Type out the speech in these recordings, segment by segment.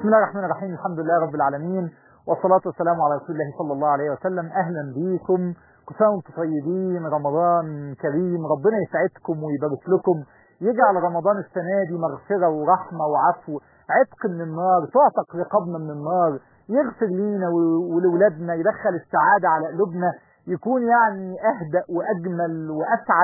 بسم الله الرحمن الرحيم الحمد لله رب العالمين والصلاة والسلام على رسول الله صلى الله عليه وسلم أهلا بيكم كل سنة وانتم طيبين رمضان كريم ربنا يسعدكم ويبارك لكم يجعل رمضان السنة دي مغفرة ورحمة وعفو عتق من النار تعتق رقابنا من النار يغفر لينا ولولادنا يدخل السعادة على قلوبنا يكون يعني أهدأ وأجمل وأسعد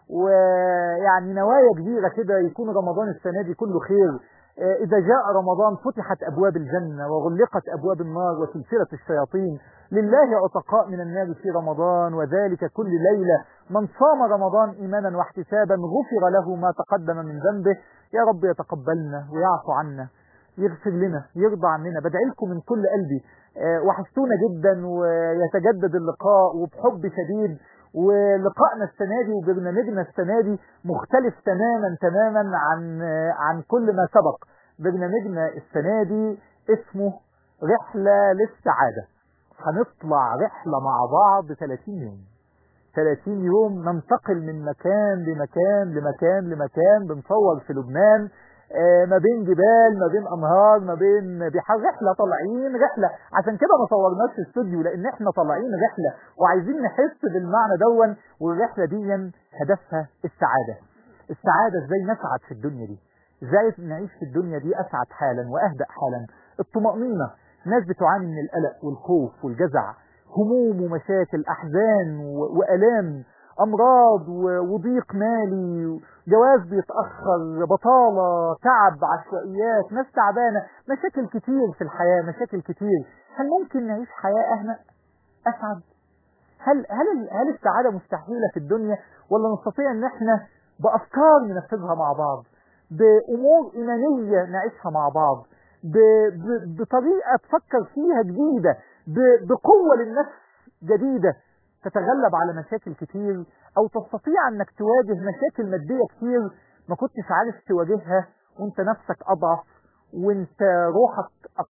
ويعني نوايا كبيرة كده يكون رمضان السنة دي كله خير إذا جاء رمضان فتحت أبواب الجنة وغلقت أبواب النار وسلسلة الشياطين لله عتقاء من النار في رمضان وذلك كل ليلة من صام رمضان إيمانا واحتسابا غفر له ما تقدم من ذنبه يا رب يتقبلنا ويعفو عنا يغفر لنا يرضى عننا بدعي لكم من كل قلبي وحشتونا جدا ويتجدد اللقاء وبحب شديد ولقائنا السنة دي وبرنامجنا السنة دي مختلف تماما تماما عن عن كل ما سبق برنامجنا السنة دي اسمه رحلة للسعادة هنطلع رحلة مع بعض 30 يوم 30 يوم ننتقل من مكان لمكان لمكان لمكان بنصور في لبنان ما بين جبال ما بين انهار ما بين بحر رحله طالعين رحله عشان كده ما صورناش في استوديو لان احنا طالعين رحله وعايزين نحس بالمعنى دون والرحله دي هدفها السعاده السعاده ازاي نسعد في الدنيا دي ازاي نعيش في الدنيا دي اسعد حالا واهدأ حالا الطمأنينه ناس بتعاني من القلق والخوف والجزع هموم ومشاكل احزان والام امراض وضيق مالي جواز بيتاخر بطاله تعب عشوائيات ناس تعبانه مشاكل كتير في الحياه مشاكل كتير هل ممكن نعيش حياه اهنأ اسعد هل هل هل السعاده مستحيله في الدنيا ولا نستطيع ان احنا بافكار ننفذها مع بعض بامور ايمانيه نعيشها مع بعض بطريقه تفكر فيها جديده بقوه للنفس جديده تتغلب على مشاكل كتير او تستطيع انك تواجه مشاكل مادية كتير ما كنتش عارف تواجهها وانت نفسك اضعف وانت روحك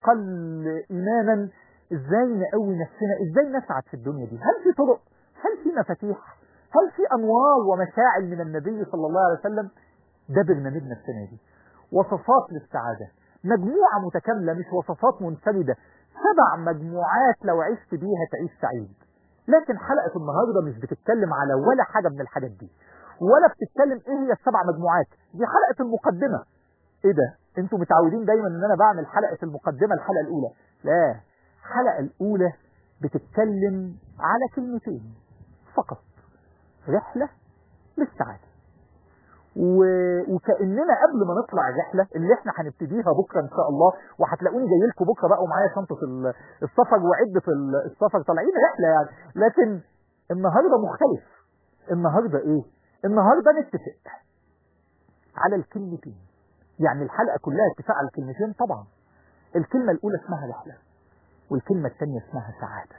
اقل ايمانا ازاي نقوي نفسنا ازاي نسعد في الدنيا دي هل في طرق هل في مفاتيح هل في انوار ومشاعل من النبي صلى الله عليه وسلم ده برنامجنا السنة دي وصفات للسعادة مجموعة متكاملة مش وصفات منفردة سبع مجموعات لو عشت بيها تعيش سعيد لكن حلقة النهاردة مش بتتكلم على ولا حاجة من الحاجات دي ولا بتتكلم ايه هي السبع مجموعات دي حلقة المقدمة ايه ده انتوا متعودين دايما ان انا بعمل حلقة المقدمة الحلقة الاولى لا الحلقة الاولى بتتكلم على كلمتين فقط رحلة للسعادة و... وكأننا قبل ما نطلع الرحلة اللي احنا هنبتديها بكرة ان شاء الله وهتلاقوني جاي لكم بكرة بقى ومعايا شنطة السفر وعدة السفر طالعين رحلة يعني لكن النهاردة مختلف النهاردة ايه النهاردة نتفق على الكلمتين يعني الحلقة كلها اتفاق على الكلمتين طبعا الكلمة الاولى اسمها رحلة والكلمة الثانية اسمها سعادة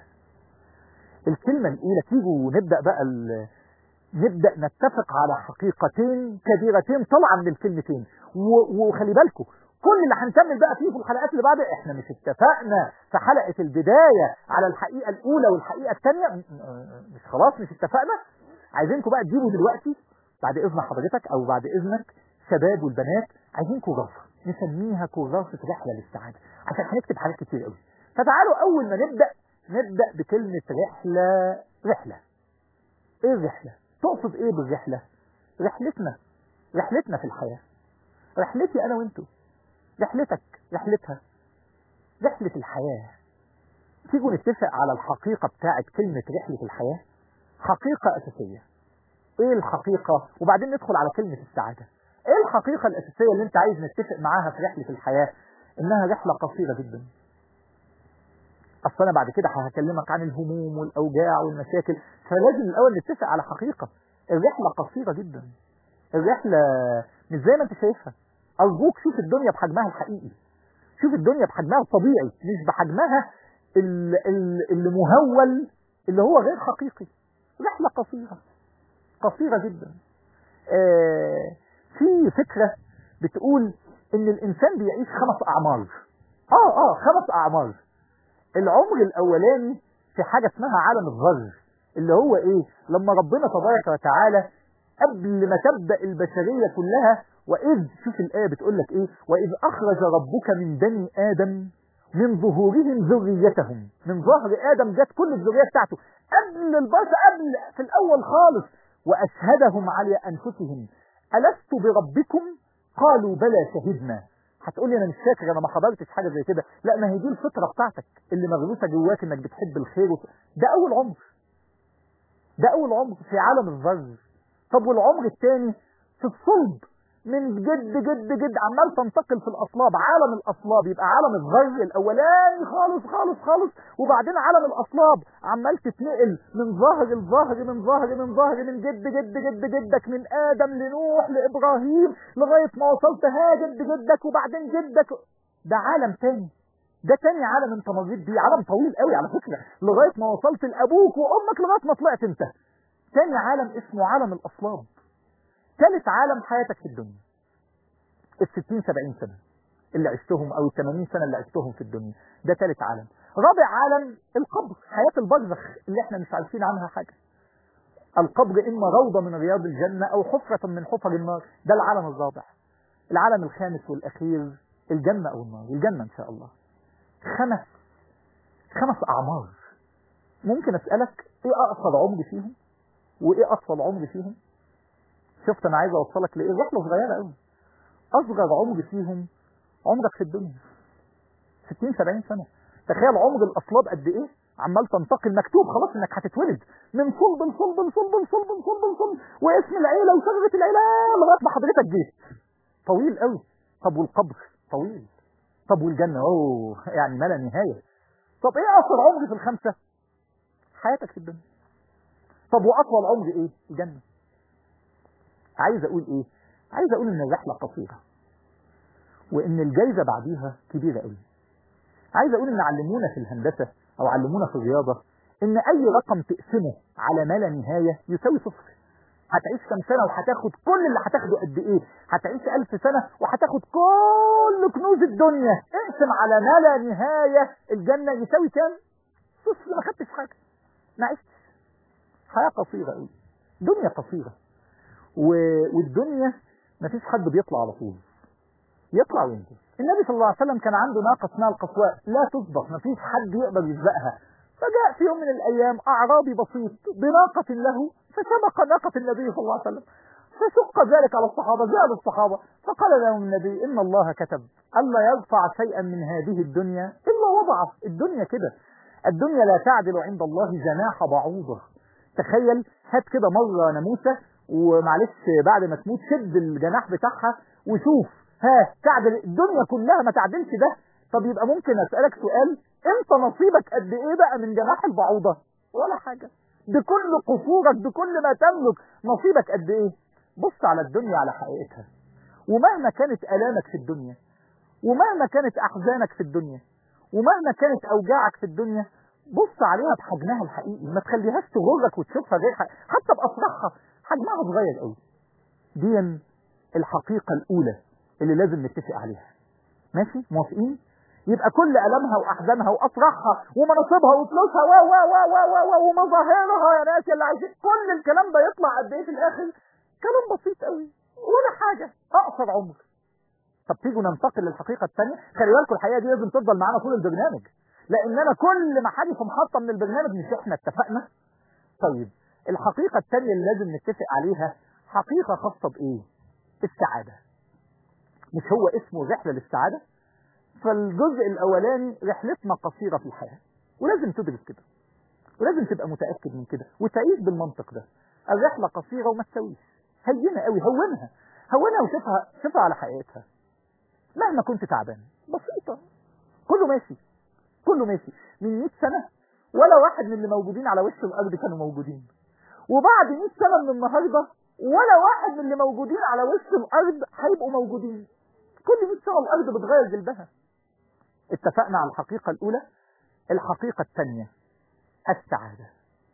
الكلمة الاولى تيجوا نبدأ بقى ال... نبدأ نتفق على حقيقتين كبيرتين طالعة من الكلمتين وخلي بالكم كل اللي هنكمل بقى فيه في الحلقات اللي بعد احنا مش اتفقنا في حلقة البداية على الحقيقة الأولى والحقيقة الثانية مش خلاص مش اتفقنا عايزينكم بقى تجيبوا دلوقتي بعد إذن حضرتك أو بعد إذنك شباب والبنات عايزين كراسة نسميها كراسة رحلة للسعادة عشان هنكتب حاجات كتير قوي فتعالوا أول ما نبدأ نبدأ بكلمة رحلة رحلة ايه الرحلة تقصد ايه بالرحلة رحلتنا رحلتنا في الحياة رحلتي انا وانتو رحلتك رحلتها رحلة الحياة تيجوا نتفق على الحقيقة بتاعت كلمة رحلة الحياة حقيقة أساسية ايه الحقيقة وبعدين ندخل على كلمة السعادة ايه الحقيقة الأساسية اللي انت عايز نتفق معاها في رحلة الحياة انها رحلة قصيرة جدا اصل انا بعد كده هكلمك عن الهموم والاوجاع والمشاكل فلازم الاول نتفق على حقيقة الرحلة قصيرة جدا الرحلة مش زي ما انت شايفها ارجوك شوف الدنيا بحجمها الحقيقي شوف الدنيا بحجمها الطبيعي مش بحجمها اللي مهول اللي هو غير حقيقي رحلة قصيرة قصيرة جدا آه في فكرة بتقول ان الانسان بيعيش خمس اعمار اه اه خمس اعمار العمر الاولاني في حاجة اسمها عالم الذر اللي هو ايه لما ربنا تبارك وتعالى قبل ما تبدأ البشرية كلها وإذ شوف الآية بتقول لك إيه وإذ أخرج ربك من بني آدم من ظهورهم ذريتهم من ظهر آدم جت كل الذرية بتاعته قبل البشر قبل في الأول خالص وأشهدهم على أنفسهم ألست بربكم قالوا بلى شهدنا هتقول لي انا مش فاكر انا ما حضرتش حاجه زي كده لا ما هي دي الفطره بتاعتك اللي مغروسه جواك انك بتحب الخير وت... ده اول عمر ده اول عمر في عالم الذر طب والعمر الثاني في الصلب من جد جد جد عمال تنتقل في الاصلاب عالم الاصلاب يبقى عالم الذر الاولاني خالص خالص خالص وبعدين عالم الاصلاب عمال تتنقل من ظهر الظهر من ظهر من ظهر من جد جد جد جدك من ادم لنوح لابراهيم لغايه ما وصلت ها جد جدك وبعدين جدك ده عالم تاني ده تاني عالم انت مريت بيه عالم طويل قوي على فكره لغايه ما وصلت لابوك وامك لغايه ما طلعت انت تاني عالم اسمه عالم الاصلاب ثالث عالم حياتك في الدنيا الستين سبعين سنة اللي عشتهم او الثمانين سنة اللي عشتهم في الدنيا ده ثالث عالم رابع عالم القبر حياة البرزخ اللي احنا مش عارفين عنها حاجة القبر اما روضة من رياض الجنة او حفرة من حفر النار ده العالم الرابع العالم الخامس والاخير الجنة او النار الجنة ان شاء الله خمس خمس اعمار ممكن اسألك ايه اقصر عمر فيهم وايه اطول عمر فيهم شفت انا عايز اوصلك لايه رحله صغيره قوي اصغر عمر فيهم عمرك في الدنيا 60 70 سنه تخيل عمر الاصلاب قد ايه عمال تنتقل مكتوب خلاص انك هتتولد من صلب لصلب لصلب لصلب لصلب لصلب واسم العيله وشجره العيله لغايه ما حضرتك جيت طويل قوي طب والقبر طويل طب والجنه اوه يعني ما لا نهايه طب ايه اقصر عمر في الخمسه حياتك في الدنيا طب واطول عمر ايه الجنه عايز اقول ايه عايز اقول ان الرحله قصيره وان الجايزه بعديها كبيره قوي عايز اقول ان علمونا في الهندسه او علمونا في الرياضه ان اي رقم تقسمه على ما لا نهايه يساوي صفر هتعيش كام سنه وهتاخد كل اللي هتاخده قد ايه هتعيش ألف سنه وهتاخد كل كنوز الدنيا اقسم على ما لا نهايه الجنه يساوي كام صفر ما خدتش حاجه ما عشتش حياه قصيره قوي دنيا قصيره و... والدنيا ما فيش حد بيطلع على طول يطلع وينزل النبي صلى الله عليه وسلم كان عنده ناقة اسمها القصواء لا تسبق ما فيش حد يقدر يسبقها فجاء في يوم من الأيام أعرابي بسيط بناقة له فسبق ناقة النبي صلى الله عليه وسلم فشق ذلك على الصحابة زاد الصحابة فقال لهم النبي إن الله كتب ألا يرفع شيئا من هذه الدنيا إلا وضعه الدنيا كده الدنيا لا تعدل عند الله جناح بعوضة تخيل هات كده مرة ناموسة ومعلش بعد ما تموت شد الجناح بتاعها وشوف ها تعدل الدنيا كلها ما تعدلش ده طب يبقى ممكن اسالك سؤال انت نصيبك قد ايه بقى من جناح البعوضه ولا حاجه بكل قصورك بكل ما تملك نصيبك قد ايه بص على الدنيا على حقيقتها ومهما كانت الامك في الدنيا ومهما كانت احزانك في الدنيا ومهما كانت اوجاعك في الدنيا بص عليها بحجمها الحقيقي ما تخليهاش تغرك وتشوفها غير حق. حتى بافراحها حجمها صغير قوي دي الحقيقه الاولى اللي لازم نتفق عليها ماشي موافقين يبقى كل ألمها وأحزانها وأفراحها ومناصبها وفلوسها و و و و و و ومظاهرها يا ناس اللي عايزين كل الكلام ده يطلع قد إيه في الآخر كلام بسيط قوي ولا حاجة أقصر عمر طب تيجوا ننتقل للحقيقة الثانية خلي بالكم الحقيقة دي لازم تفضل معانا طول البرنامج لأن أنا كل ما حاجة في محطة من البرنامج مش إحنا اتفقنا طيب الحقيقة الثانية اللي لازم نتفق عليها حقيقة خاصة بإيه؟ السعادة مش هو اسمه رحلة للسعادة فالجزء الأولاني رحلتنا قصيرة في الحياة ولازم تدرك كده ولازم تبقى متأكد من كده وتعيش بالمنطق ده الرحلة قصيرة وما تسويش هينة قوي هونها هونها وشوفها شوفها على حقيقتها مهما كنت تعبان بسيطة كله ماشي كله ماشي من 100 سنة ولا واحد من اللي موجودين على وش الأرض كانوا موجودين وبعد 100 سنة من النهاردة ولا واحد من اللي موجودين على وش الأرض هيبقوا موجودين كل 100 سنة الأرض بتغير جلدها اتفقنا على الحقيقة الأولى الحقيقة الثانية السعادة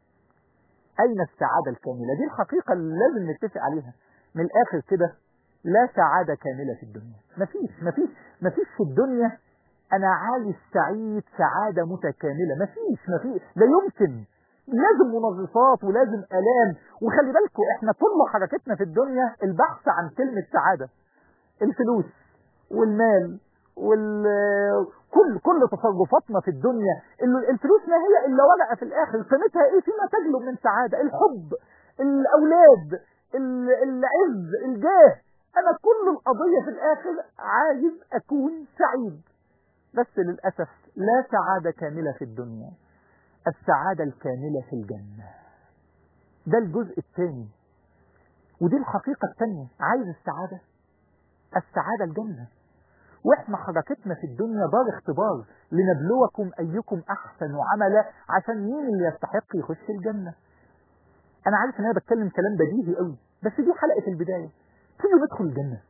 أين السعادة الكاملة دي الحقيقة اللي لازم نتفق عليها من الآخر كده لا سعادة كاملة في الدنيا مفيش مفيش مفيش في الدنيا أنا عايز سعيد سعادة متكاملة مفيش مفيش لا يمكن لازم منغصات ولازم الام وخلي بالكم احنا كل حركتنا في الدنيا البحث عن كلمه سعاده الفلوس والمال وال كل كل تصرفاتنا في الدنيا ال- الفلوس ما هي الا ورقه في الاخر قيمتها ايه فيما تجلب من سعاده الحب الاولاد ال- العز الجاه انا كل القضيه في الاخر عايز اكون سعيد بس للاسف لا سعاده كامله في الدنيا السعاده الكامله في الجنه ده الجزء الثاني ودي الحقيقه الثانيه عايز السعاده السعاده الجنه واحنا حركتنا في الدنيا دار اختبار لنبلوكم ايكم احسن عملا عشان مين اللي يستحق يخش الجنه انا عارف ان انا بتكلم كلام بديهي قوي بس دي حلقه البدايه تيجوا ندخل الجنه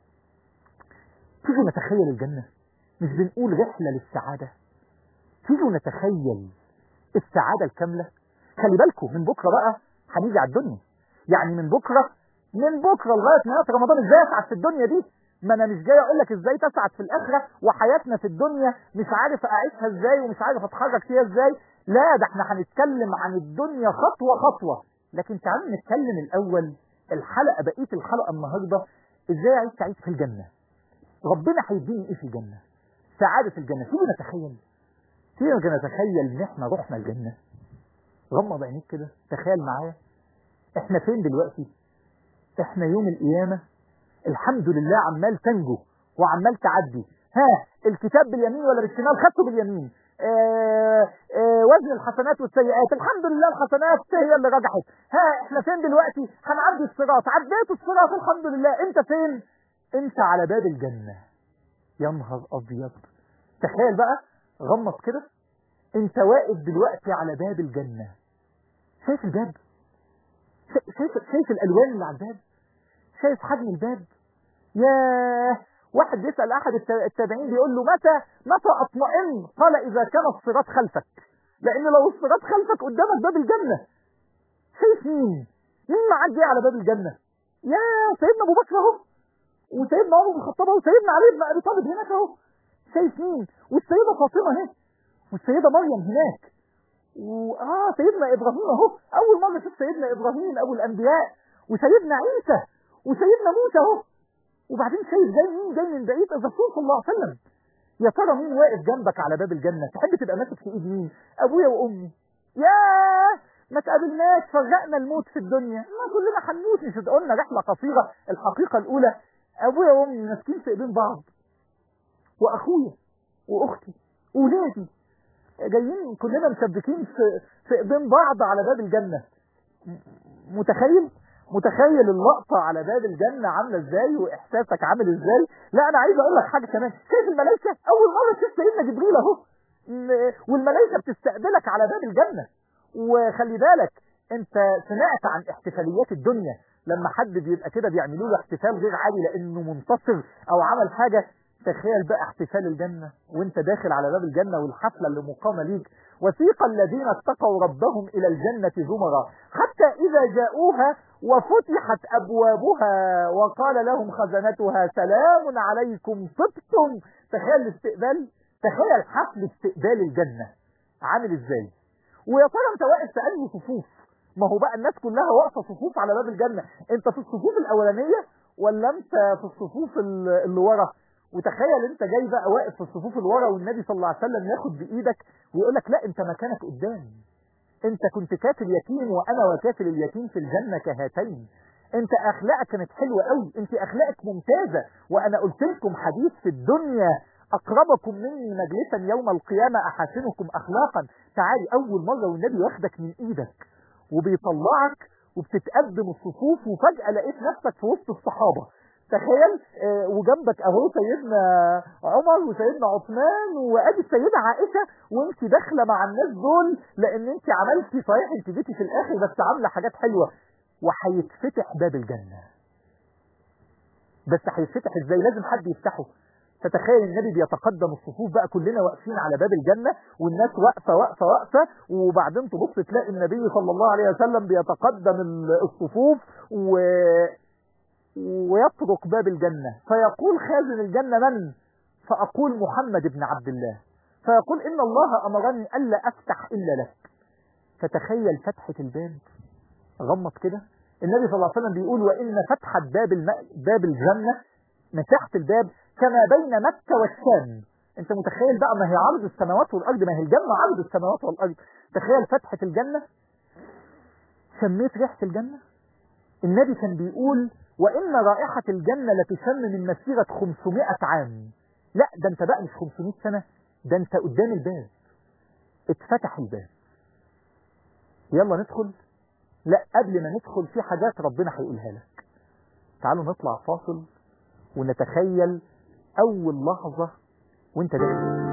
تيجوا نتخيل الجنه مش بنقول رحله للسعاده تيجوا نتخيل السعاده الكامله خلي بالكم من بكره بقى هنيجي على الدنيا يعني من بكره من بكره لغايه نهايه رمضان ازاي اسعد في الدنيا دي ما انا مش جاي اقول لك ازاي تسعد في الاخره وحياتنا في الدنيا مش عارف اعيشها ازاي ومش عارف اتحرك فيها ازاي لا ده احنا هنتكلم عن الدنيا خطوه خطوه لكن تعالوا نتكلم الاول الحلقه بقيه الحلقه النهارده ازاي اعيش سعيد في الجنه ربنا هيديني ايه في الجنه سعاده الجنه تيجي نتخيل تيجي نتخيل ان احنا رحنا الجنه غمض عينيك كده تخيل معايا احنا فين دلوقتي احنا يوم القيامه الحمد لله عمال تنجو وعمال تعدي ها الكتاب باليمين ولا بالشمال خدته باليمين آه آه وزن الحسنات والسيئات الحمد لله الحسنات هي اللي رجحت ها احنا فين دلوقتي هنعدي الصراط عديت الصراط الحمد لله انت فين انت على باب الجنة يا نهار ابيض تخيل بقى غمض كده انت واقف دلوقتي على باب الجنة شايف الباب شايف شايف الالوان اللي على الباب شايف حجم الباب ياه واحد بيسأل أحد التابعين بيقول له متى متى أطمئن قال إذا كان الصراط خلفك لأن لو الصراط خلفك قدامك باب الجنة شايف مين مين معدي على باب الجنة يا سيدنا أبو بكر أهو وسيدنا عمر بن الخطاب أهو وسيدنا علي بن أبي طالب هناك أهو شايف مين والسيدة فاطمة اهي والسيدة مريم هناك وآه سيدنا إبراهيم أهو أول مرة شوف سيدنا إبراهيم أبو الأنبياء وسيدنا عيسى وسيدنا موسى اهو وبعدين شايف جاي مين جاي من بعيد الرسول صلى الله عليه وسلم يا ترى مين واقف جنبك على باب الجنه تحب تبقى ماسك في ايد مين ابويا وامي ياه ما تقابلناش فرقنا الموت في الدنيا ما كلنا هنموت مش قلنا رحله قصيره الحقيقه الاولى ابويا وامي ماسكين في ايدين بعض واخويا واختي وولادي جايين كلنا مثبتين في في ايدين بعض على باب الجنه متخيل متخيل اللقطة على باب الجنة عاملة ازاي واحساسك عامل ازاي لا انا عايز اقول لك حاجة كمان شايف الملائكة اول مرة تشوف سيدنا جبريل اهو والملائكة بتستقبلك على باب الجنة وخلي بالك انت سمعت عن احتفاليات الدنيا لما حد بيبقى كده بيعملوا له احتفال غير عادي لانه منتصر او عمل حاجة تخيل بقى احتفال الجنة وانت داخل على باب الجنة والحفلة اللي مقامة ليك وسيق الذين اتقوا ربهم إلى الجنة زمرا حتى إذا جاءوها وفتحت أبوابها وقال لهم خزنتها سلام عليكم طبتم تخيل الاستقبال تخيل حفل استقبال الجنة عامل ازاي ويا ترى انت واقف في انهي صفوف ما هو بقى الناس كلها واقفه صفوف على باب الجنه انت في الصفوف الاولانيه ولا انت في الصفوف اللي ورا وتخيل انت جاي بقى واقف في الصفوف اللي ورا والنبي صلى الله عليه وسلم ياخد بايدك ويقول لك لا انت مكانك قدام انت كنت كافل يتيم وانا وكافل اليتيم في الجنه كهاتين انت اخلاقك كانت حلوه قوي انت اخلاقك ممتازه وانا قلت لكم حديث في الدنيا اقربكم مني مجلسا يوم القيامه احسنكم اخلاقا تعالي اول مره والنبي واخدك من ايدك وبيطلعك وبتتقدم الصفوف وفجاه لقيت نفسك في وسط الصحابه تخيل اه وجنبك اهو سيدنا عمر وسيدنا عثمان وادي السيده عائشه وانت داخله مع الناس دول لان انت عملتي صحيح انت جيتي في الاخر بس عامله حاجات حلوه وهيتفتح باب الجنه بس هيتفتح ازاي لازم حد يفتحه فتخيل النبي بيتقدم الصفوف بقى كلنا واقفين على باب الجنة والناس واقفة واقفة واقفة وبعدين تبص تلاقي النبي صلى الله عليه وسلم بيتقدم الصفوف و... ويطرق باب الجنة فيقول خازن الجنة من فأقول محمد بن عبد الله فيقول إن الله أمرني ألا أفتح إلا لك فتخيل فتحة الباب غمض كده النبي صلى الله عليه وسلم بيقول وإن فتحة باب الم... باب الجنة مساحة الباب كما بين مكة والشام انت متخيل بقى ما هي عرض السماوات والأرض ما هي الجنة عرض السماوات والأرض تخيل فتحة الجنة شميت ريحة الجنة النبي كان بيقول وإن رائحة الجنة لتشم من مسيرة 500 عام لا ده انت بقى مش 500 سنة ده انت قدام الباب اتفتح الباب يلا ندخل لا قبل ما ندخل في حاجات ربنا هيقولها لك تعالوا نطلع فاصل ونتخيل اول لحظة وانت داخل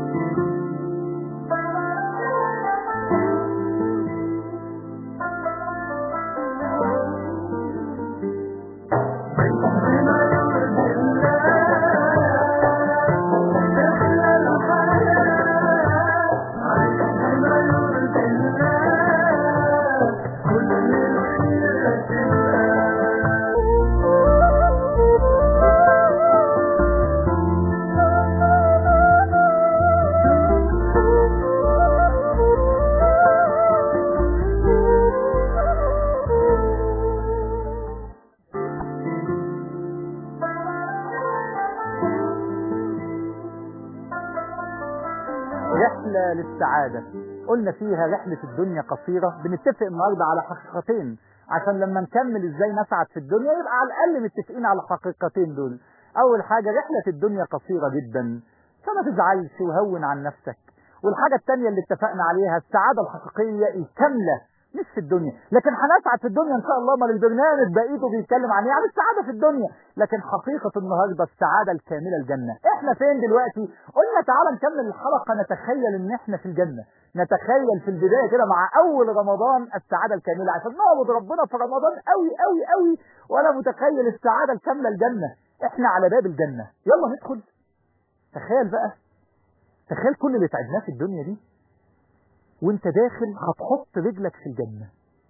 رحلة للسعادة قلنا فيها رحلة الدنيا قصيرة بنتفق النهاردة على حقيقتين عشان لما نكمل ازاي نسعد في الدنيا يبقى على الأقل متفقين على الحقيقتين دول أول حاجة رحلة الدنيا قصيرة جدا فما تزعلش وهون عن نفسك والحاجة الثانية اللي اتفقنا عليها السعادة الحقيقية الكاملة مش في الدنيا لكن هنسعد في الدنيا ان شاء الله ما البرنامج بقيته بيتكلم عن ايه عن السعاده في الدنيا لكن حقيقه النهارده السعاده الكامله الجنه احنا فين دلوقتي قلنا تعالى نكمل الحلقه نتخيل ان احنا في الجنه نتخيل في البدايه كده مع اول رمضان السعاده الكامله عشان نعبد ربنا في رمضان قوي قوي قوي وانا متخيل السعاده الكامله الجنه احنا على باب الجنه يلا ندخل تخيل بقى تخيل كل اللي تعبناه في الدنيا دي وانت داخل هتحط رجلك في الجنة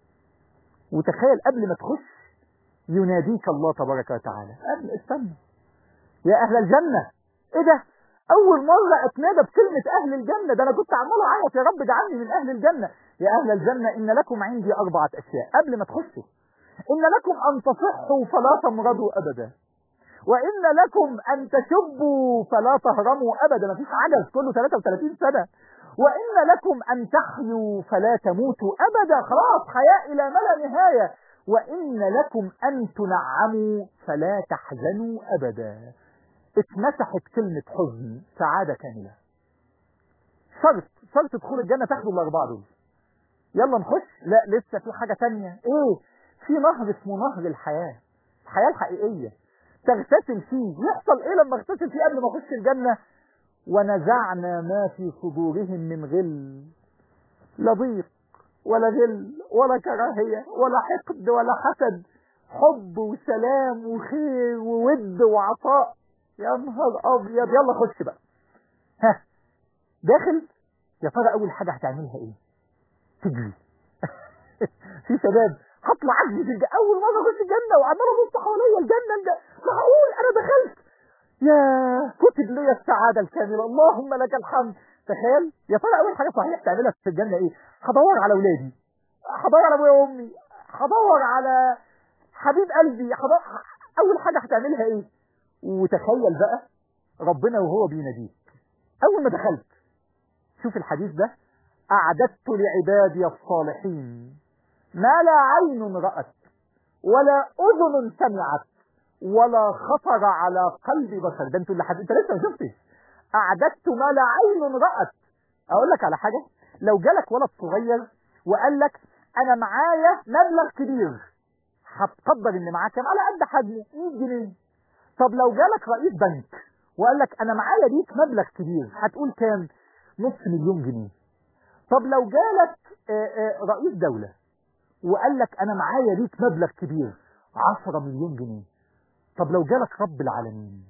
وتخيل قبل ما تخش يناديك الله تبارك وتعالى قبل استنى يا اهل الجنة ايه ده اول مرة اتنادى بكلمة اهل الجنة ده انا كنت عمال اعيط يا رب اجعلني من اهل الجنة يا اهل الجنة ان لكم عندي اربعة اشياء قبل ما تخشوا ان لكم ان تصحوا فلا تمرضوا ابدا وان لكم ان تشبوا فلا تهرموا ابدا مفيش عجز كله 33 سنة وإن لكم أن تحيوا فلا تموتوا أبدا خلاص حياة إلى ما لا نهاية وإن لكم أن تنعموا فلا تحزنوا أبدا اتمسحت كلمة حزن سعادة كاملة شرط شرط دخول الجنة تاخدوا الأربعة دول يلا نخش لا لسه في حاجة تانية ايه في نهر اسمه نهر الحياة الحياة الحقيقية تغتسل فيه يحصل ايه لما اغتسل فيه قبل ما اخش الجنة ونزعنا ما في صدورهم من غل لا ضيق ولا غل ولا كراهية ولا حقد ولا حسد حب وسلام وخير وود وعطاء يا نهار ابيض يلا خش بقى ها داخل يا ترى اول حاجه هتعملها ايه تجري في شباب هطلع اجري في الجنة اول مره اخش الجنه وعمال ابص حواليا الجنه الجنه معقول انا دخلت يا كتب لي السعادة الكاملة اللهم لك الحمد تخيل يا ترى أول حاجة صحيح تعملها في الجنة إيه هدور على أولادي هدور على أبويا وأمي هدور على حبيب قلبي هدور أول حاجة هتعملها إيه وتخيل بقى ربنا وهو بيناديك أول ما دخلت شوف الحديث ده أعددت لعبادي الصالحين ما لا عين رأت ولا أذن سمعت ولا خطر على قلب بشر ده انتوا اللي حد... انت لسه ما شفتش اعددت ما لا عين رأت اقول لك على حاجة لو جالك ولد صغير وقال لك انا معايا مبلغ كبير هتقدر ان معاه كام على قد حجمه 100 جنيه طب لو جالك رئيس بنك وقال لك انا معايا ليك مبلغ كبير هتقول كام نص مليون جنيه طب لو جالك آآ آآ رئيس دولة وقال لك انا معايا ليك مبلغ كبير 10 مليون جنيه طب لو جالك رب العالمين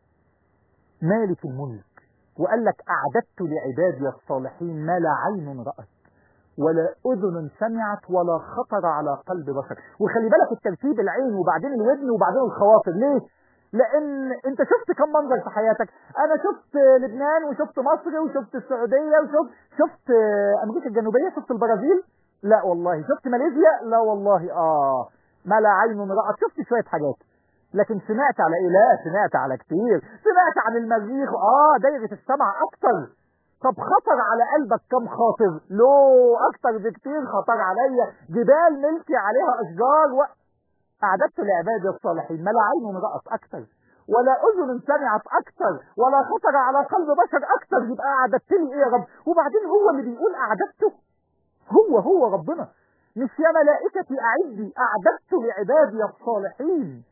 مالك الملك وقال لك أعددت لعبادي الصالحين ما لا عين رأت ولا أذن سمعت ولا خطر على قلب بشر وخلي بالك الترتيب العين وبعدين الودن وبعدين الخواطر ليه لان انت شفت كم منظر في حياتك انا شفت لبنان وشفت مصر وشفت السعوديه وشفت شفت امريكا الجنوبيه شفت البرازيل لا والله شفت ماليزيا لا والله اه ما لا عين رأت شفت شوية حاجات لكن سمعت على ايه لا سمعت على كتير سمعت عن المريخ اه دايرة السمع اكتر طب خطر على قلبك كم خاطر لو اكتر بكتير خطر عليا جبال ملكي عليها اشجار و... اعددت لعبادي الصالحين ما لا عين رأت اكتر ولا اذن سمعت اكتر ولا خطر على قلب بشر اكتر يبقى اعددت لي ايه يا رب وبعدين هو اللي بيقول اعددته هو هو ربنا مش يا ملائكتي اعدي اعددت لعبادي الصالحين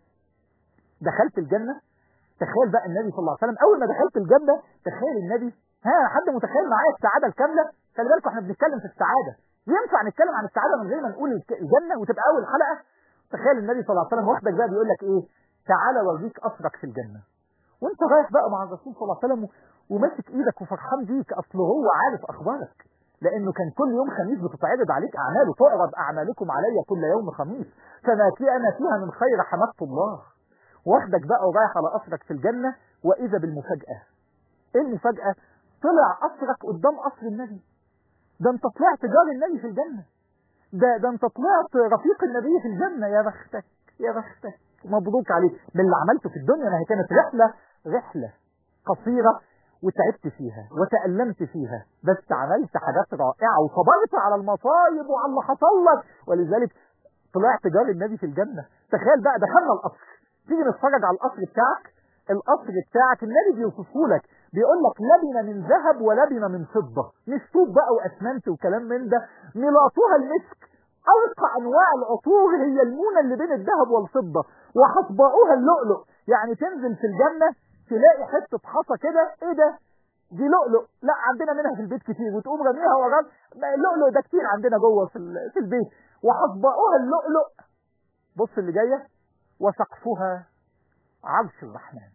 دخلت الجنة تخيل بقى النبي صلى الله عليه وسلم اول ما دخلت الجنة تخيل النبي ها حد متخيل معايا السعادة الكاملة خلي بالكم احنا بنتكلم في السعادة ينفع نتكلم عن السعادة من غير ما نقول الجنة وتبقى اول حلقة تخيل النبي صلى الله عليه وسلم واخدك بقى بيقول لك ايه تعالى اوريك قصرك في الجنة وانت رايح بقى مع الرسول صلى الله عليه وسلم وماسك ايدك وفرحان بيك اصل هو عارف اخبارك لانه كان كل يوم خميس بتتعرض عليك اعماله تعرض اعمالكم علي كل يوم خميس فما كان فيها من خير حمدت الله واخدك بقى ورايح على قصرك في الجنة واذا بالمفاجأة ايه المفاجأة طلع قصرك قدام قصر النبي ده انت طلعت جار النبي في الجنة ده ده انت طلعت رفيق النبي في الجنة يا بختك يا بختك مبروك عليك من اللي عملته في الدنيا ما هي كانت رحلة رحلة قصيرة وتعبت فيها وتألمت فيها بس عملت حاجات رائعة وصبرت على المصايب وعلى اللي حصل لك ولذلك طلعت جار النبي في الجنة تخيل بقى دخلنا القصر تيجي نتفرج على القصر بتاعك القصر بتاعك النبي بيوصفه لك بيقول لك لبن من ذهب ولبن من فضة مش طوب بقى واسمنت وكلام من ده ملاطها المسك أرقى أنواع العطور هي المونة اللي بين الذهب والفضة وحصباؤها اللؤلؤ يعني تنزل في الجنة تلاقي حتة حصى كده ايه ده دي لؤلؤ لا عندنا منها في البيت كتير وتقوم رميها وراك اللؤلؤ ده كتير عندنا جوه في, في البيت وحصباؤها اللؤلؤ بص اللي جاية وسقفها عرش الرحمن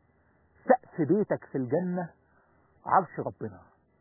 سقف بيتك في الجنة عرش ربنا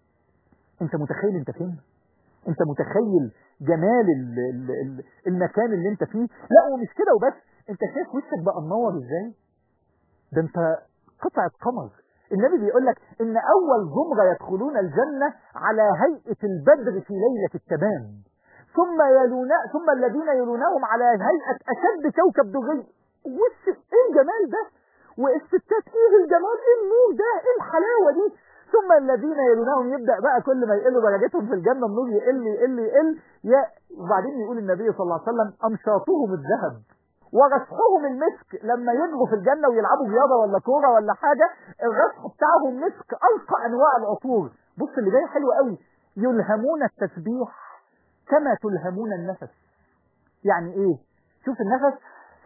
انت متخيل انت فين انت متخيل جمال ال ال ال المكان اللي انت فيه لا ومش كده وبس انت شايف وشك بقى منور ازاي ده انت قطعة قمر النبي بيقول لك ان اول زمرة يدخلون الجنة على هيئة البدر في ليلة التمام ثم يلون ثم الذين يلونهم على هيئة اشد كوكب دري وش ايه الجمال ده والستات ايه الجمال ايه النور ده ايه الحلاوة دي ثم الذين يلونهم يبدأ بقى كل ما يقلوا درجتهم في الجنة النور يقل يقل يقل يا وبعدين يقول النبي صلى الله عليه وسلم أمشاطهم الذهب ورشحهم المسك لما يجروا في الجنة ويلعبوا رياضة ولا كورة ولا حاجة الرشح بتاعهم مسك ألقى أنواع العطور بص اللي جاي حلو قوي يلهمون التسبيح كما تلهمون النفس يعني ايه شوف النفس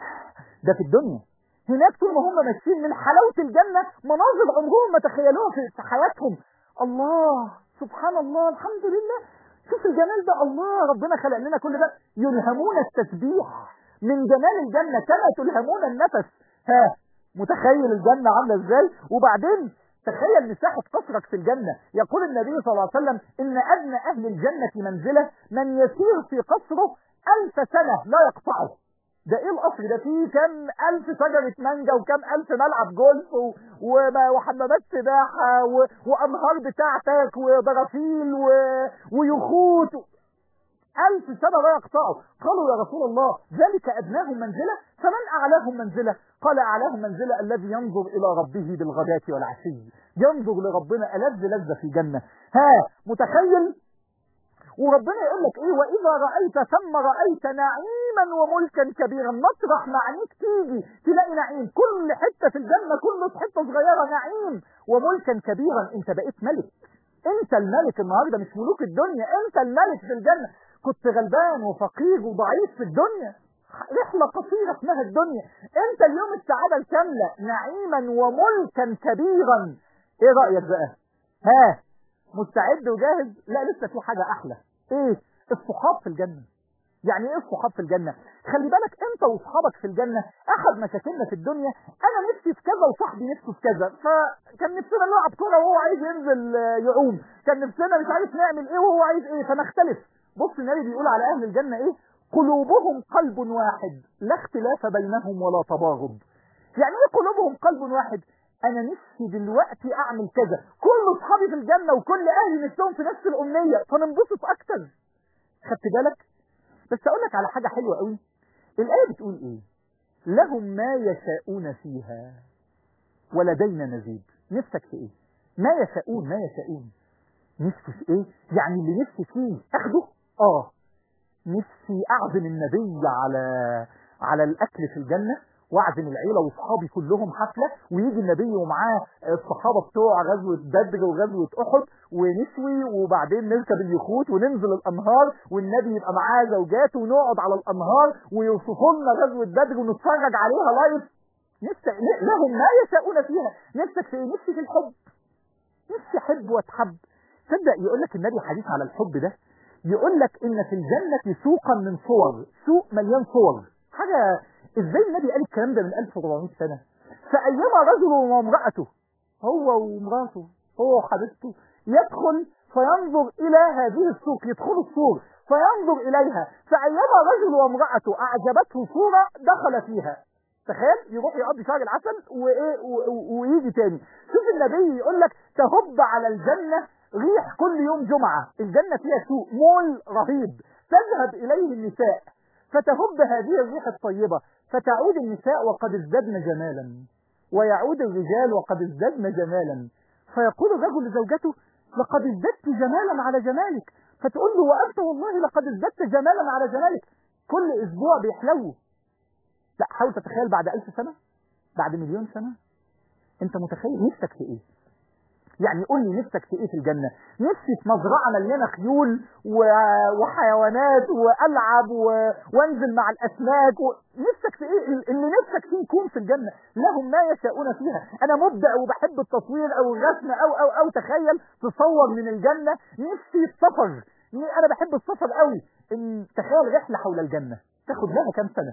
ده في الدنيا هناك طول ما هم ماشيين من حلاوة الجنة مناظر عمرهم ما تخيلوها في حياتهم الله سبحان الله الحمد لله شوف الجمال ده الله ربنا خلق لنا كل ده يلهمون التسبيح من جمال الجنة كما تلهمون النفس ها متخيل الجنة عاملة ازاي وبعدين تخيل مساحة قصرك في الجنة يقول النبي صلى الله عليه وسلم إن أدنى أهل الجنة منزلة من يسير في قصره ألف سنة لا يقطعه ده ايه القصر ده فيه كام الف شجرة مانجا وكام الف ملعب جولف و... و... وحمامات سباحة و... وانهار بتاعتك وبرافيل و... ويخوت الف سنة لا يقطعوا قالوا يا رسول الله ذلك ادناهم منزلة فمن اعلاهم منزلة قال اعلاهم منزلة الذي ينظر الى ربه بالغداة والعشي ينظر لربنا ألذ لذة في جنة ها متخيل وربنا يقول لك ايه واذا رأيت ثم رأيت نعيما وملكا كبيرا مطرح معانيك تيجي تلاقي نعيم كل حتة في الجنة كل حتة صغيرة نعيم وملكا كبيرا انت بقيت ملك انت الملك النهاردة مش ملوك الدنيا انت الملك في الجنة كنت غلبان وفقير وضعيف في الدنيا رحلة قصيرة اسمها الدنيا انت اليوم السعادة الكاملة نعيما وملكا كبيرا ايه رأيك بقى ها مستعد وجاهز لا لسه في حاجة احلى ايه الصحاب في الجنة يعني ايه الصحاب في الجنة خلي بالك انت واصحابك في الجنة احد مشاكلنا في الدنيا انا نفسي في كذا وصاحبي نفسه في كذا فكان نفسنا نلعب كوره وهو عايز ينزل يعوم كان نفسنا مش عارف نعمل ايه وهو عايز ايه فنختلف بص النبي بيقول على اهل الجنة ايه قلوبهم قلب واحد لا اختلاف بينهم ولا تباغض يعني ايه قلوبهم قلب واحد انا نفسي دلوقتي اعمل كذا كل اصحابي في الجنة وكل اهلي نفسهم في نفس الامنية فننبسط اكتر خدت بالك بس اقول لك على حاجه حلوه قوي الايه بتقول ايه لهم ما يشاءون فيها ولدينا مزيد نفسك في ايه ما يشاءون ما يشاءون نفسي في ايه يعني اللي نفسي فيه اخده اه نفسي اعزم النبي على على الاكل في الجنه واعزم العيله واصحابي كلهم حفله ويجي النبي ومعاه الصحابه بتوع غزوه بدر وغزوه احد ونشوي وبعدين نركب اليخوت وننزل الانهار والنبي يبقى معاه زوجاته ونقعد على الانهار ويوصفوا لنا غزوه بدر ونتفرج عليها لايف نفسك لهم ما يشاءون فيها نفسك في ايه نفسي في الحب نفسي احب واتحب تصدق يقول لك النبي حديث على الحب ده يقول لك ان في الجنه سوقا من صور سوق مليان صور حاجه ازاي النبي قال الكلام ده من 1400 سنه فايما رجل وامراته هو ومراته هو وحبيبته يدخل فينظر الى هذه السوق يدخل السور فينظر اليها فايما رجل وامراته اعجبته صوره دخل فيها تخيل يروح يقضي شهر العسل وايه ويجي تاني شوف النبي يقول لك تهب على الجنه ريح كل يوم جمعه الجنه فيها سوق مول رهيب تذهب اليه النساء فتهب هذه الريح الطيبه فتعود النساء وقد ازددن جمالا ويعود الرجال وقد ازددن جمالا فيقول الرجل لزوجته لقد ازددت جمالا على جمالك فتقول له وانت والله لقد ازددت جمالا على جمالك كل اسبوع بيحلو لا حاول تتخيل بعد ألف سنة بعد مليون سنة انت متخيل نفسك في ايه يعني قول لي نفسك في ايه في الجنة نفسي في مزرعة مليانة خيول و... وحيوانات والعب و... وانزل مع الاسماك و... نفسك في ايه اللي نفسك فيه يكون في الجنة لهم ما يشاءون فيها انا مبدع وبحب التصوير او الرسم او او او تخيل تصور من الجنة نفسي السفر انا بحب السفر قوي ان تخيل رحلة حول الجنة تاخد لها كام سنة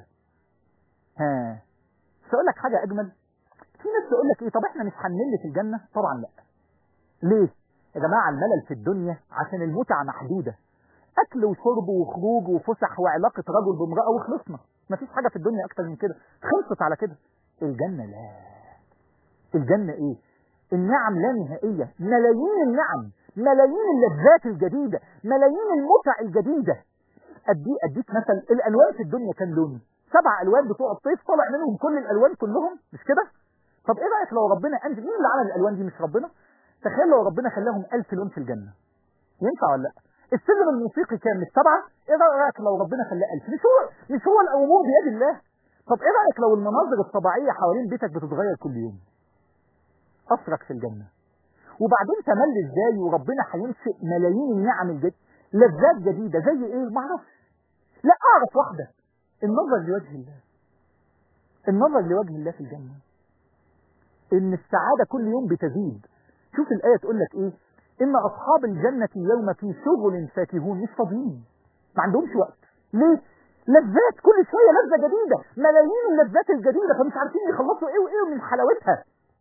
ها مش اقول لك حاجة اجمل في ناس تقول لك ايه طب احنا مش هنمل في الجنة طبعا لا ليه يا جماعة الملل في الدنيا عشان المتعة محدودة اكل وشرب وخروج وفسح وعلاقة رجل بامرأة وخلصنا مفيش حاجة في الدنيا اكتر من كده خلصت على كده الجنة لا الجنة ايه النعم لا نهائية ملايين النعم ملايين اللذات الجديدة ملايين المتع الجديدة ادي اديك مثلا الالوان في الدنيا كام لون سبع الوان بتوع الطيف طالع منهم كل الالوان كلهم مش كده طب ايه رايك لو ربنا انزل مين اللي عمل الالوان دي مش ربنا تخيل لو ربنا خلاهم ألف لون في الجنة ينفع ولا لا السلم الموسيقي كام مش سبعة ايه رايك لو ربنا خلاه ألف مش هو مش هو الامور بيد الله طب ايه رايك لو المناظر الطبيعيه حوالين بيتك بتتغير كل يوم اصرك في الجنه وبعدين تمل ازاي وربنا هينشئ ملايين النعم الجديده لذات جديده زي ايه ما اعرفش لا اعرف واحده النظر لوجه الله النظر لوجه الله في الجنه ان السعاده كل يوم بتزيد شوف الايه تقول لك ايه ان اصحاب الجنه اليوم في شغل فاكهون مش فاضيين ما عندهمش وقت ليه لذات كل شويه لذه جديده ملايين اللذات الجديده فمش عارفين يخلصوا ايه وايه من حلاوتها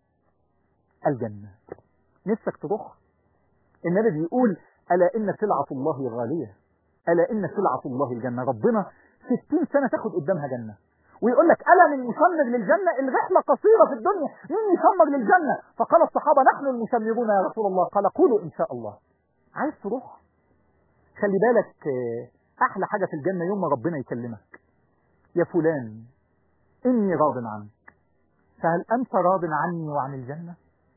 الجنه نفسك تروح النبي بيقول الا ان سلعه الله غاليه الا ان سلعه الله الجنه ربنا 60 سنه تاخد قدامها جنه ويقول لك ألا من مشمر للجنة الرحلة قصيرة في الدنيا مين يشمر للجنة فقال الصحابة نحن المشمرون يا رسول الله قال قولوا إن شاء الله عايز تروح خلي بالك أحلى حاجة في الجنة يوم ما ربنا يكلمك يا فلان إني راض عنك فهل أنت راض عني وعن الجنة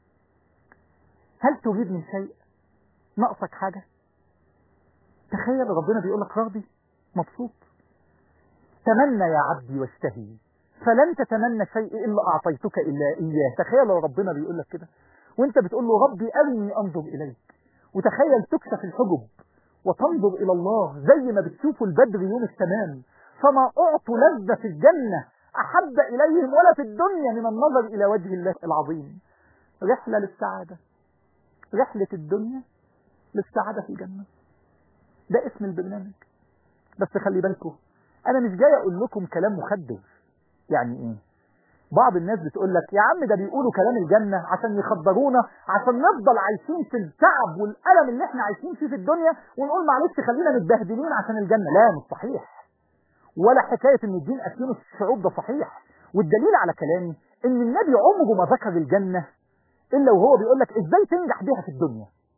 هل تريد من شيء ناقصك حاجة تخيل ربنا بيقول لك راضي مبسوط تمنى يا عبدي واشتهي فلن تتمنى شيء إلا أعطيتك إلا إياه تخيل لو ربنا بيقول لك كده وانت بتقول له ربي أرني أنظر إليك وتخيل تكشف الحجب وتنظر إلى الله زي ما بتشوفوا البدر يوم التمام فما أعطوا لذة في الجنة أحب إليهم ولا في الدنيا من النظر إلى وجه الله العظيم رحلة للسعادة رحلة الدنيا للسعادة في الجنة ده اسم البرنامج بس خلي بالكم انا مش جاي اقول لكم كلام مخدر يعني ايه بعض الناس بتقول لك يا عم ده بيقولوا كلام الجنة عشان يخدرونا عشان نفضل عايشين في التعب والألم اللي احنا عايشين فيه في الدنيا ونقول معلش خلينا متبهدلين عشان الجنة لا مش صحيح ولا حكاية ان الدين أسلم الشعوب ده صحيح والدليل على كلامي ان النبي عمره ما ذكر الجنة الا وهو بيقول لك ازاي تنجح بيها في الدنيا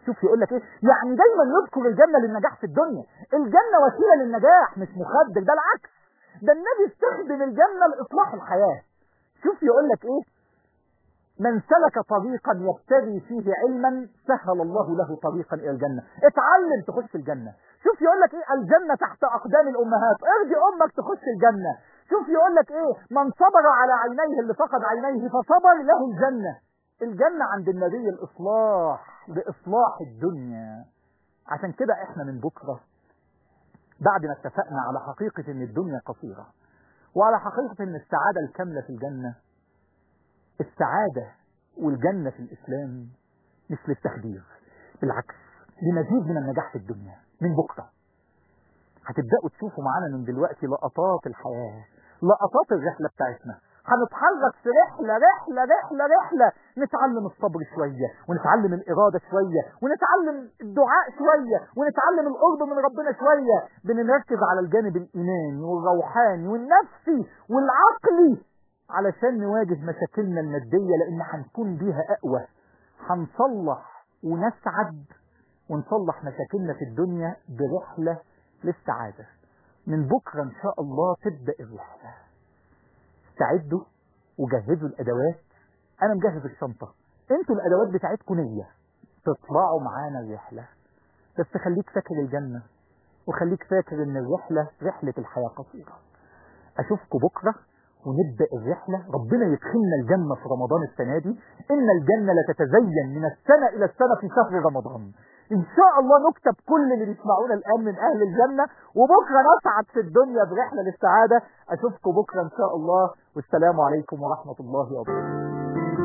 شوف يقول لك ايه يعني دايما نذكر الجنة للنجاح في الدنيا الجنة وسيلة للنجاح مش مخدر ده العكس ده النبي استخدم الجنة لإصلاح الحياة شوف يقول لك ايه من سلك طريقا يبتغي فيه علما سهل الله له طريقا الى الجنة اتعلم تخش الجنة شوف يقول لك ايه الجنة تحت اقدام الامهات ارضي امك تخش الجنة شوف يقول لك ايه من صبر على عينيه اللي فقد عينيه فصبر له الجنة الجنة عند النبي الاصلاح لاصلاح الدنيا عشان كده احنا من بكرة بعد ما اتفقنا على حقيقة ان الدنيا قصيرة وعلى حقيقة ان السعادة الكاملة في الجنة السعادة والجنة في الإسلام مش للتخدير بالعكس لمزيد من النجاح في الدنيا من بكرة هتبدأوا تشوفوا معانا من دلوقتي لقطات الحياة لقطات الرحلة بتاعتنا هنتحرك في رحلة رحلة رحلة رحلة نتعلم الصبر شوية ونتعلم الإرادة شوية ونتعلم الدعاء شوية ونتعلم القرب من ربنا شوية بنركز على الجانب الإيماني والروحاني والنفسي والعقلي علشان نواجه مشاكلنا المادية لأن هنكون بيها أقوى هنصلح ونسعد ونصلح مشاكلنا في الدنيا برحلة للسعادة من بكرة إن شاء الله تبدأ الرحلة استعدوا وجهزوا الأدوات أنا مجهز الشنطة انتوا الأدوات بتاعتكم نية تطلعوا معانا الرحلة بس خليك فاكر الجنة وخليك فاكر ان الرحلة رحلة الحياة قصيرة اشوفكم بكرة ونبدأ الرحلة ربنا يدخلنا الجنة في رمضان السنة دي إن الجنة لتتزين من السنة إلى السنة في شهر رمضان إن شاء الله نكتب كل اللي بيسمعونا الآن من أهل الجنة وبكرة نسعد في الدنيا برحلة للسعادة أشوفكم بكرة إن شاء الله والسلام عليكم ورحمة الله وبركاته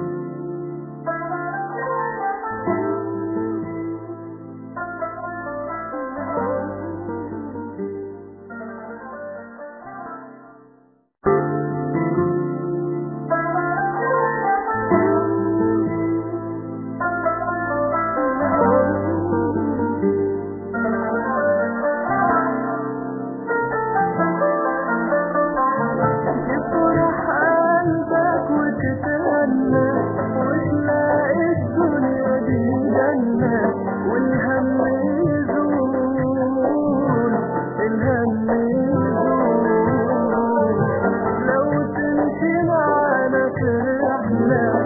يفرح قلبك وتتهنى وتلاقي الدنيا دي جنة والهم يزول الهم يزول لو تمشي معانا في رحلة